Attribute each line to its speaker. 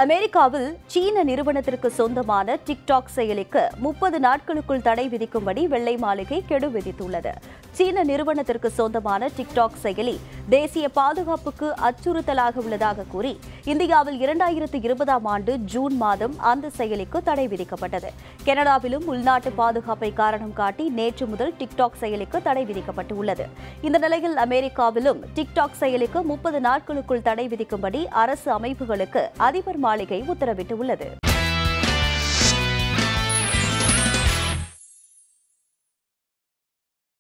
Speaker 1: அமெரிக்காவில் சீன நிறுவனத்திற்கு சொந்தமான டிக்டாக் செயலிக்கு முப்பது நாட்களுக்குள் தடை விதிக்கும்படி வெள்ளை மாளிகை கெடு விதித்துள்ளது சீன நிறுவனத்திற்கு சொந்தமான டிக்டாக் செயலி தேசிய பாதுகாப்புக்கு அச்சுறுத்தலாக உள்ளதாக கூறி இந்தியாவில் இரண்டாயிரத்து இருபதாம் ஆண்டு ஜூன் மாதம் அந்த செயலிக்கு தடை விதிக்கப்பட்டது கனடாவிலும் உள்நாட்டு பாதுகாப்பை காரணம் காட்டி நேற்று முதல் டிக்டாக் செயலிக்கு தடை விதிக்கப்பட்டுள்ளது இந்த நிலையில் அமெரிக்காவிலும் டிக்டாக் செயலிக்கு முப்பது நாட்களுக்குள் தடை விதிக்கும்படி அரசு அமைப்புகளுக்கு அதிபர் மாளிகை உத்தரவிட்டுள்ளது